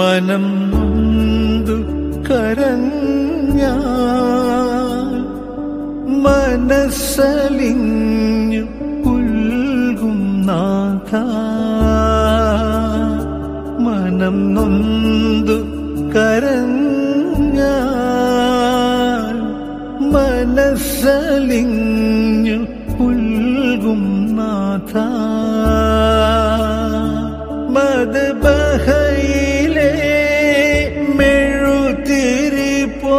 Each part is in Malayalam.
മനം നൊന്തു കരഞ്ഞ മനസ്സലിഞ്ഞു പുൽകും നാഥ മനം നൊന്തു കരഞ്ഞ മനസ്സലിഞ്ഞു പുൽകും നാഥ മദ്ബഹയിലെ മെഴുതിരി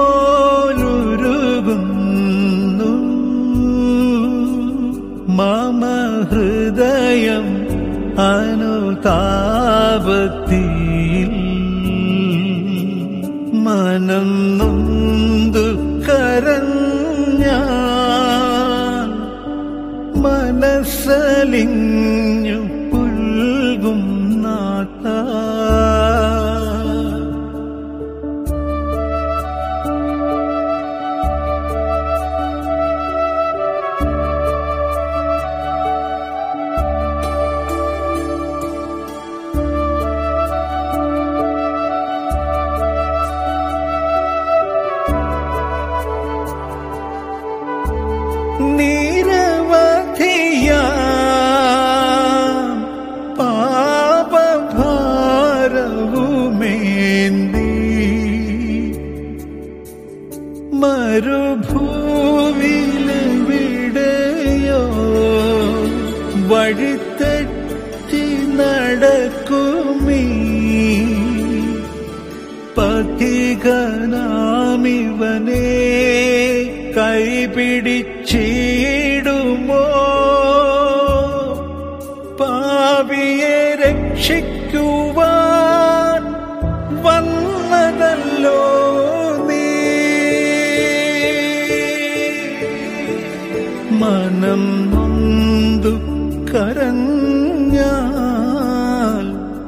പോലുരുകുന്നു മമ ഹൃദയം അനുതാപത്തിൽ മനം നൊന്തു കരഞ്ഞ മനസ്സലിഞ്ഞു പുൽകും നാഥ നിരവധിയ പാപഭാരവുമേന്തി മരുഭൂവിലെവിടെയോ വഴിത്തെറ്റി നടക്കുമീ പതികനാമിവനെ കൈപിടിച്ചിടുമോ പാപിയെ രക്ഷിക്കുവാൻ വന്നതല്ലോ നീ മനം നൊന്തു കരഞ്ഞാൽ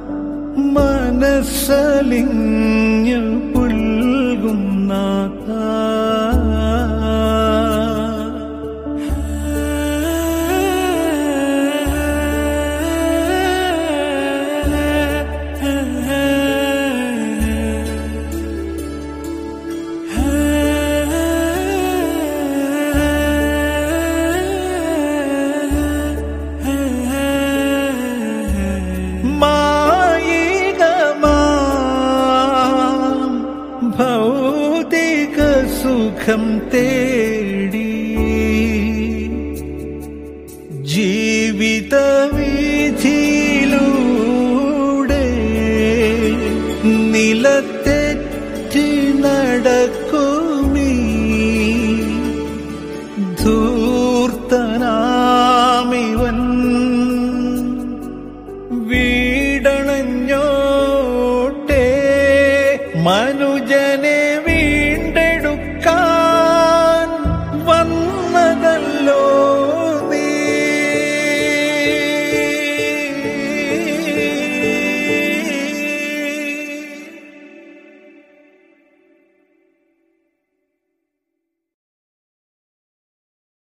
മനസ്സലിഞ്ഞു പുൽകും നാഥ മായികമാം ഭൗതിക സുഖം തേടി ജീവിത വീഥിയിലൂടെ നിലത്തെറ്റി നടക്കുമീ ധൂർത്തനാമിവൻ വീടണഞ്ഞോ